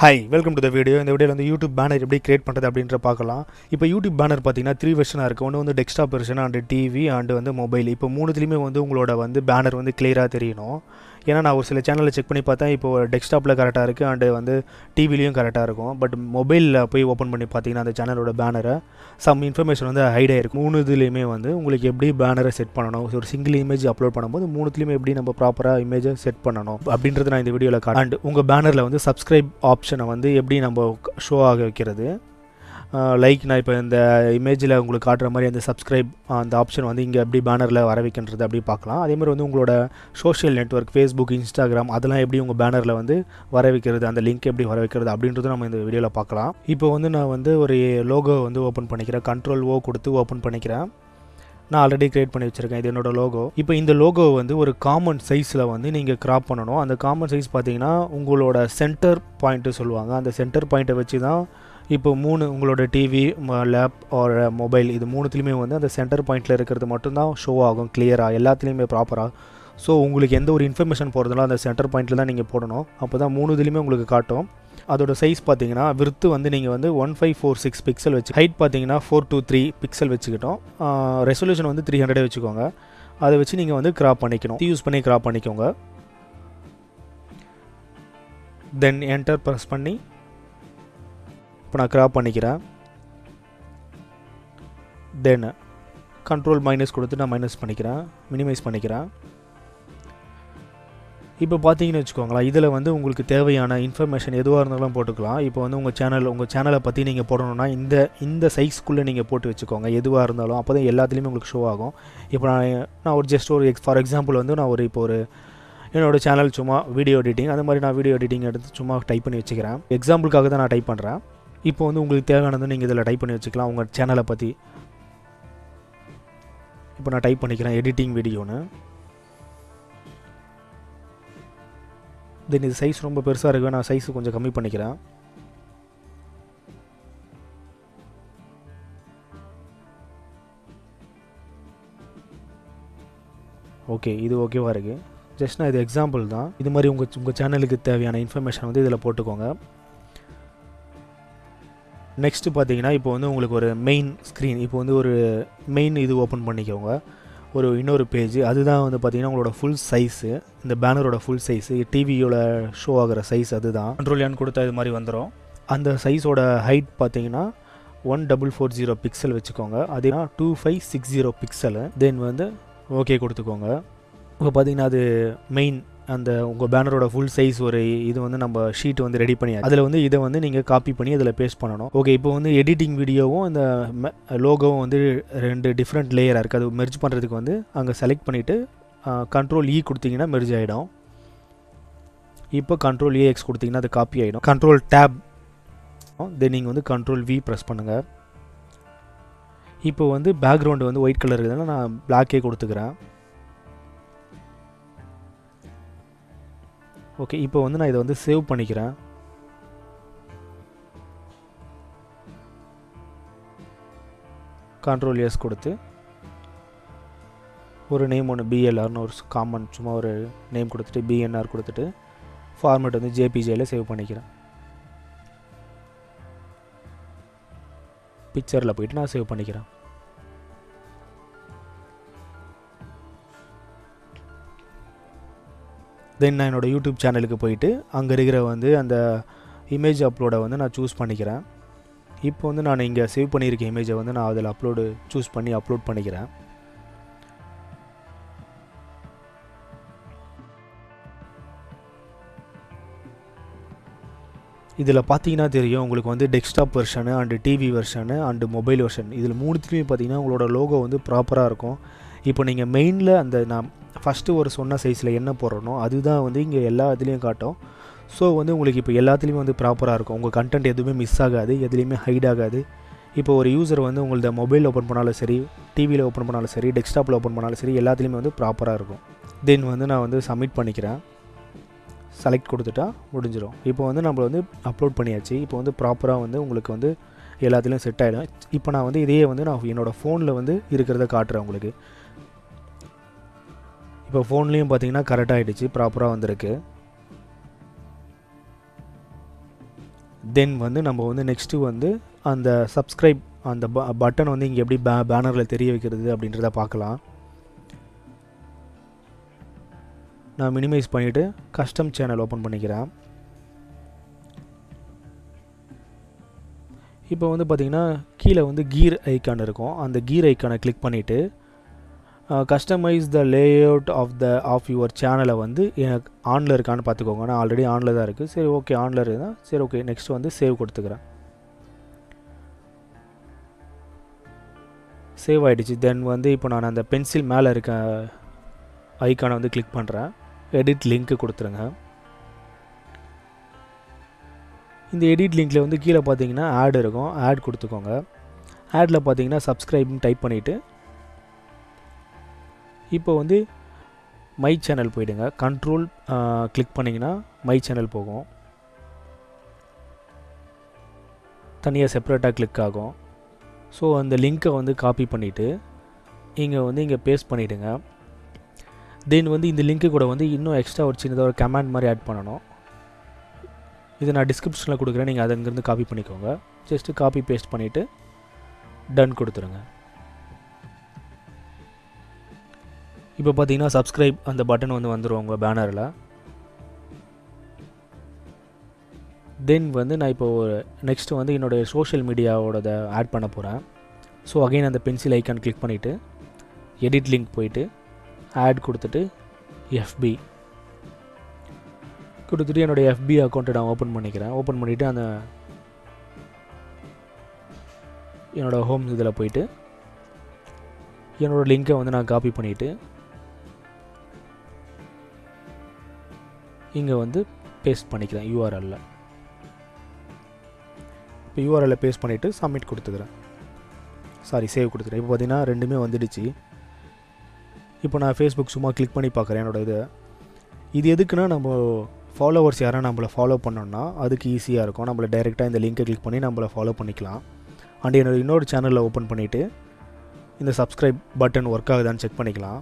hi welcome to the video இந்த வீடியோவில் வந்து யூடியூப் பேனர் எப்படி கிரியேட் பண்ணுறது அப்படின்ற பார்க்கலாம் இப்போ யூடியூப் பேனர் பார்த்தீங்கன்னா த்ரீ வெர்ஷனாக இருக்குது ஒன்று வந்து desktop version and TV and வந்து மொபைல் இப்போ மூணுத்துலேயுமே வந்து உங்களோட வந்து பேனர் வந்து கிளியராக தெரியணும் ஏன்னா நான் ஒரு சில சேனலில் செக் பண்ணி பார்த்தேன் இப்போ டெஸ்க்டாப்பில் கரெக்டாக இருக்குது அண்டு வந்து டிவிலையும் கரெக்டாக இருக்கும் பட் மொபைலில் போய் ஓப்பன் பண்ணி பார்த்தீங்கன்னா அந்த சேனலோட பேனரை சம் இன்ஃபர்மேஷன் வந்து ஹைட் ஆகிருக்கு மூணு இதுலேயுமே வந்து உங்களுக்கு எப்படி பேனரை செட் பண்ணணும் ஒரு சிங்கிள் இமேஜ் அப்லோட் பண்ணும்போது மூணுத்துலேயுமே எப்படி நம்ம ப்ராப்பராக இமேஜை செட் பண்ணணும் அப்படின்றது நான் இந்த வீடியோவில் காட்டு அண்ட் உங்கள் பேனரில் வந்து சப்ஸ்கிரைப் ஆப்ஷனை வந்து எப்படி நம்ம ஷோ ஆக வைக்கிறது லைக் நான் இப்போ இந்த இமேஜில் உங்களுக்கு காட்டுற மாதிரி அந்த சப்ஸ்கிரைப் அந்த ஆப்ஷன் வந்து இங்கே எப்படி பேனரில் வர வைக்கின்றது அப்படி பார்க்கலாம் அதே மாதிரி வந்து உங்களோட சோஷியல் நெட்ஒர்க் ஃபேஸ்புக் இன்ஸ்டாகிராம் அதெல்லாம் எப்படி உங்கள் பேனரில் வந்து வர வைக்கிறது அந்த லிங்க் எப்படி வர வைக்கிறது அப்படின்றது நம்ம இந்த வீடியோவில் பார்க்கலாம் இப்போ வந்து நான் வந்து ஒரு லோகோ வந்து ஓப்பன் பண்ணிக்கிறேன் கண்ட்ரோல் ஓ கொடுத்து ஓப்பன் பண்ணிக்கிறேன் நான் ஆல்ரெடி க்ரியேட் பண்ணி வச்சுருக்கேன் இது என்னோட லோகோ இப்போ இந்த லோகோ வந்து ஒரு காமன் சைஸில் வந்து நீங்கள் கிராப் பண்ணணும் அந்த காமன் சைஸ் பார்த்தீங்கன்னா உங்களோட சென்டர் பாயிண்ட்டு சொல்லுவாங்க அந்த சென்டர் பாயிண்ட்டை வச்சு தான் இப்போ மூணு உங்களோட டிவி லேப் ஆர் மொபைல் இது மூணுத்துலேயுமே வந்து அந்த சென்டர் பாயிண்ட்டில் இருக்கிறது மட்டும்தான் ஷோ ஆகும் கிளியராக எல்லாத்துலேயுமே ப்ராப்பராக ஸோ உங்களுக்கு எந்த ஒரு இன்ஃபர்மேஷன் போகிறதுனால அந்த சென்டர் பாயிண்ட்டில் தான் நீங்கள் போடணும் அப்போ தான் மூணு இதுலேயுமே உங்களுக்கு காட்டும் அதோட சைஸ் பார்த்தீங்கன்னா விர்த்து வந்து நீங்கள் வந்து one five four six pixel வச்சு ஹைட் பார்த்தீங்கன்னா ஃபோர் டூ த்ரீ பிக்சல் வச்சுக்கிட்டோம் ரெசல்யூஷன் வந்து த்ரீ ஹண்ட்ரடே வச்சுக்கோங்க அதை வச்சு நீங்கள் வந்து கிராப் பண்ணிக்கணும் யூஸ் பண்ணி கிராப் பண்ணிக்கோங்க தென் என்டர் ப்ரெஸ் பண்ணி இப்போ நான் கிராப் பண்ணிக்கிறேன் தென் கண்ட்ரோல் மைனஸ் கொடுத்து நான் மைனஸ் பண்ணிக்கிறேன் மினிமைஸ் பண்ணிக்கிறேன் இப்போ பார்த்தீங்கன்னு வச்சுக்கோங்களேன் இதில் வந்து உங்களுக்கு தேவையான இன்ஃபர்மேஷன் எதுவாக இருந்தாலும் போட்டுக்கலாம் இப்போ வந்து உங்கள் சேனல் உங்கள் சேனலை பற்றி நீங்கள் போடணும்னா இந்த இந்த சைஸ்க்குள்ளே நீங்கள் போட்டு வச்சுக்கோங்க எதுவாக இருந்தாலும் அப்போ தான் எல்லாத்துலேயுமே உங்களுக்கு ஷோ ஆகும் இப்போ நான் நான் ஒரு ஜஸ்ட் ஒரு எக்ஸ் ஃபார் எக்ஸாம்பிள் வந்து நான் ஒரு இப்போ ஒரு என்னோடய சேனல் சும்மா வீடியோ எடிட்டிங் அந்த மாதிரி நான் வீடியோ எடிட்டிங் எடுத்து சும்மா டைப் பண்ணி வச்சுக்கிறேன் எக்ஸாம்பிளுக்காக தான் நான் டைப் பண்ணுறேன் இப்போ வந்து உங்களுக்கு தேவையானது நீங்கள் இதில் டைப் பண்ணி வச்சுக்கலாம் உங்கள் சேனலை பற்றி இப்போ நான் டைப் பண்ணிக்கிறேன் எடிட்டிங் வீடியோன்னு தென் இது சைஸ் ரொம்ப பெருசாக இருக்கு நான் சைஸ் கொஞ்சம் கம்மி பண்ணிக்கிறேன் ஓகே இது ஓகேவாக இருக்குது ஜஸ்ட் நான் இது எக்ஸாம்பிள் தான் இது மாதிரி உங்கள் உங்கள் சேனலுக்கு தேவையான இன்ஃபர்மேஷன் வந்து இதில் போட்டுக்கோங்க நெக்ஸ்ட்டு பார்த்தீங்கன்னா இப்போ வந்து உங்களுக்கு ஒரு மெயின் ஸ்க்ரீன் இப்போ வந்து ஒரு மெயின் இது ஓப்பன் பண்ணிக்கோங்க ஒரு இன்னொரு பேஜ் அதுதான் வந்து பார்த்தீங்கன்னா உங்களோட ஃபுல் சைஸு இந்த பேனரோட ஃபுல் சைஸு டிவியோட ஷோ ஆகிற சைஸ் அதுதான் கண்ட்ரோல் ஏன் கொடுத்தா இது மாதிரி வந்துடும் அந்த சைஸோட ஹைட் பார்த்தீங்கன்னா one double four zero pixel வச்சுக்கோங்க அதே two five six zero pixel then வந்து ஓகே கொடுத்துக்கோங்க இப்போ பார்த்தீங்கன்னா அது மெயின் அந்த உங்கள் பேனரோட ஃபுல் சைஸ் ஒரு இது வந்து நம்ம ஷீட் வந்து ரெடி பண்ணி அதில் வந்து இதை வந்து நீங்கள் காப்பி பண்ணி அதில் பேஸ்ட் பண்ணணும் ஓகே இப்போ வந்து எடிட்டிங் வீடியோவும் இந்த லோகோவும் வந்து ரெண்டு டிஃப்ரெண்ட் லேயராக இருக்குது அது மெர்ஜ் பண்ணுறதுக்கு வந்து அங்கே செலக்ட் பண்ணிவிட்டு கண்ட்ரோல் இ கொடுத்தீங்கன்னா மெர்ஜ் ஆகிடும் இப்போ கண்ட்ரோல் ஏஎக்ஸ் கொடுத்தீங்கன்னா அது காப்பி ஆகிடும் கண்ட்ரோல் டேப் தென் நீங்கள் வந்து கண்ட்ரோல் வி ப்ரெஸ் பண்ணுங்கள் இப்போ வந்து பேக்ரவுண்டு வந்து ஒயிட் கலர் இருக்குதுன்னா நான் பிளாக்கே கொடுத்துக்கிறேன் ஓகே இப்போ வந்து நான் இதை வந்து சேவ் பண்ணிக்கிறேன் கண்ட்ரோல் எஸ் கொடுத்து ஒரு நேம் ஒன்று பிஎல்ஆர்னு ஒரு காமன் சும்மா ஒரு நேம் கொடுத்துட்டு பிஎன்ஆர் கொடுத்துட்டு ஃபார்மேட் வந்து ஜேபிஜேயில் சேவ் பண்ணிக்கிறேன் பிக்சரில் போயிட்டு நான் சேவ் பண்ணிக்கிறேன் தென் நான் என்னோடய யூடியூப் சேனலுக்கு போயிட்டு அங்கே இருக்கிற வந்து அந்த இமேஜ் அப்லோடை வந்து நான் சூஸ் பண்ணிக்கிறேன் இப்போ வந்து நான் இங்கே சேவ் பண்ணியிருக்க இமேஜை வந்து நான் அதில் அப்லோடு சூஸ் பண்ணி அப்லோட் பண்ணிக்கிறேன் இதில் பார்த்தீங்கன்னா தெரியும் உங்களுக்கு வந்து desktop version and TV version and mobile version இதில் மூணுத்துலேயுமே பார்த்தீங்கன்னா உங்களோட லோகோ வந்து ப்ராப்பராக இருக்கும் இப்போ நீங்கள் மெயினில் அந்த நான் ஃபஸ்ட்டு ஒரு சொன்ன சைஸில் என்ன போடுறனோ அதுதான் வந்து இங்கே எல்லா இதுலேயும் காட்டும் ஸோ வந்து உங்களுக்கு இப்போ எல்லாத்துலேயுமே வந்து ப்ராப்பராக இருக்கும் உங்கள் கண்டென்ட் எதுவுமே மிஸ் ஆகாது எதுலேயுமே ஹைட் ஆகாது இப்போ ஒரு யூசர் வந்து உங்களது மொபைல் ஓப்பன் பண்ணாலும் சரி டிவியில் ஓப்பன் பண்ணாலும் சரி டெஸ்க்டாப்பில் ஓப்பன் பண்ணாலும் சரி எல்லாத்துலேயுமே வந்து ப்ராப்பராக இருக்கும் தென் வந்து நான் வந்து சப்மிட் பண்ணிக்கிறேன் செலக்ட் கொடுத்துட்டா முடிஞ்சிடும் இப்போ வந்து நம்ம வந்து அப்லோட் பண்ணியாச்சு இப்போ வந்து ப்ராப்பராக வந்து உங்களுக்கு வந்து எல்லாத்துலேயும் செட் ஆகிடும் இப்போ நான் வந்து இதையே வந்து நான் என்னோடய ஃபோனில் வந்து இருக்கிறத காட்டுறேன் உங்களுக்கு இப்போ ஃபோன்லேயும் பார்த்தீங்கன்னா கரெக்டாக ஆகிடுச்சு ப்ராப்பராக வந்திருக்கு தென் வந்து நம்ம வந்து நெக்ஸ்ட்டு வந்து அந்த சப்ஸ்கிரைப் அந்த ப பட்டன் வந்து இங்கே எப்படி பே பேனரில் தெரிய வைக்கிறது அப்படின்றத பார்க்கலாம் நான் மினிமைஸ் பண்ணிவிட்டு கஸ்டம் சேனல் ஓப்பன் பண்ணிக்கிறேன் இப்போ வந்து பார்த்திங்கன்னா கீழே வந்து கீர் ஐக்கான் இருக்கும் அந்த கீர் ஐக்கானை கிளிக் பண்ணிவிட்டு customize the layout of the of your சேனலை வந்து எனக்கு ஆனில் இருக்கான்னு பார்த்துக்கோங்க நான் ஆல்ரெடி ஆனில் தான் இருக்குது சரி ஓகே ஆனில் இருக்குதான் சரி ஓகே நெக்ஸ்ட் வந்து சேவ் கொடுத்துக்கிறேன் சேவ் ஆகிடுச்சு தென் வந்து இப்போ நான் அந்த பென்சில் மேலே இருக்க ஐக்கானை வந்து கிளிக் பண்ணுறேன் எடிட் லிங்க்கு கொடுத்துருங்க இந்த எடிட் லிங்க்கில் வந்து கீழே பார்த்தீங்கன்னா ஆட் இருக்கும் ஆட் கொடுத்துக்கோங்க ஆடில் பார்த்தீங்கன்னா சப்ஸ்கிரைப்னு டைப் பண்ணிவிட்டு இப்போ வந்து மை சேனல் போயிடுங்க கண்ட்ரோல் கிளிக் பண்ணிங்கன்னா மை சேனல் போகும் தனியாக செப்பரேட்டாக கிளிக் ஆகும் ஸோ அந்த லிங்க்கை வந்து காப்பி பண்ணிவிட்டு இங்கே வந்து இங்கே பேஸ்ட் பண்ணிவிடுங்க தென் வந்து இந்த லிங்க்கு கூட வந்து இன்னும் எக்ஸ்ட்ரா ஒரு சின்னதாக ஒரு கமெண்ட் மாதிரி ஆட் பண்ணணும் இதை நான் டிஸ்கிரிப்ஷனில் கொடுக்குறேன் நீங்கள் அதை இங்கேருந்து காப்பி பண்ணிக்கோங்க ஜஸ்ட்டு காப்பி பேஸ்ட் பண்ணிவிட்டு டன் கொடுத்துருங்க இப்போ பார்த்தீங்கன்னா சப்ஸ்கிரைப் அந்த பட்டன் வந்து வந்துடும் உங்கள் பேனரில் தென் வந்து நான் இப்போ நெக்ஸ்ட்டு வந்து என்னுடைய சோஷியல் மீடியாவோட ஆட் பண்ண போகிறேன் ஸோ அகைன் அந்த பென்சில் ஐக்கான் கிளிக் பண்ணிவிட்டு எடிட் லிங்க் போயிட்டு ஆட் கொடுத்துட்டு எஃபி கொடுத்துட்டு என்னுடைய எஃபி அக்கௌண்ட்டை நான் ஓப்பன் பண்ணிக்கிறேன் ஓப்பன் பண்ணிவிட்டு அந்த என்னோடய ஹோம் இதில் போயிட்டு என்னோடய லிங்க்கை வந்து நான் காப்பி பண்ணிவிட்டு இங்கே வந்து பேஸ்ட் பண்ணிக்கிறேன் யூஆர்எல்ல இப்போ யூஆர்எல்ல பேஸ்ட் பண்ணிவிட்டு சப்மிட் கொடுத்துக்கிறேன் சாரி சேவ் கொடுத்துக்கிறேன் இப்போ பார்த்தீங்கன்னா ரெண்டுமே வந்துடுச்சு இப்போ நான் ஃபேஸ்புக் சும்மா கிளிக் பண்ணி பார்க்குறேன் என்னோட இது இது எதுக்குன்னா நம்ம ஃபாலோவர்ஸ் யாரும் நம்மளை ஃபாலோ பண்ணோன்னா அதுக்கு ஈஸியாக இருக்கும் நம்மளை டைரெக்டாக இந்த லிங்கை கிளிக் பண்ணி நம்மளை ஃபாலோ பண்ணிக்கலாம் அண்ட் என்னோட இன்னொரு சேனலில் ஓப்பன் பண்ணிவிட்டு இந்த சப்ஸ்கிரைப் பட்டன் ஒர்க் ஆகுதான்னு செக் பண்ணிக்கலாம்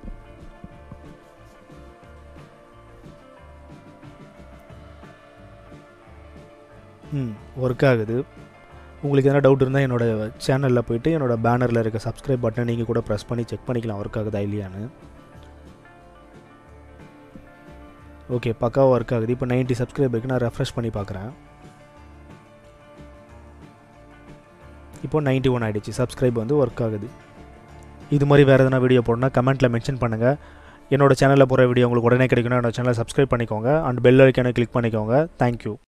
ம் ஒர்க் ஆகுது உங்களுக்கு எதனா டவுட் இருந்தால் என்னோடய சேனலில் போயிட்டு என்னோடய பேனரில் இருக்க சப்ஸ்கிரைப் பட்டன் நீங்கள் கூட ப்ரெஸ் பண்ணி செக் பண்ணிக்கலாம் ஒர்க் ஆகுதா இல்லையான்னு ஓகே பக்காவாக ஒர்க் ஆகுது இப்போ நைன்ட்டி சப்ஸ்கிரைபருக்கு நான் ரெஃப்ரெஷ் பண்ணி பார்க்குறேன் இப்போ நைன்ட்டி ஒன் ஆகிடுச்சு சப்ஸ்கிரைப் வந்து ஒர்க் ஆகுது இது மாதிரி வேறு எதனா வீடியோ போடணும்னா கமெண்ட்டில் மென்ஷன் பண்ணுங்கள் என்னோட சேனலில் போகிற வீடியோ உங்களுக்கு உடனே கிடைக்கணும் என்னோட சேனலை சப்ஸ்கிரைப் பண்ணிக்கோங்க அண்ட் பெல் ஐக்கானை கிளிக் பண்ணிக்கோங்க தேங்க்யூ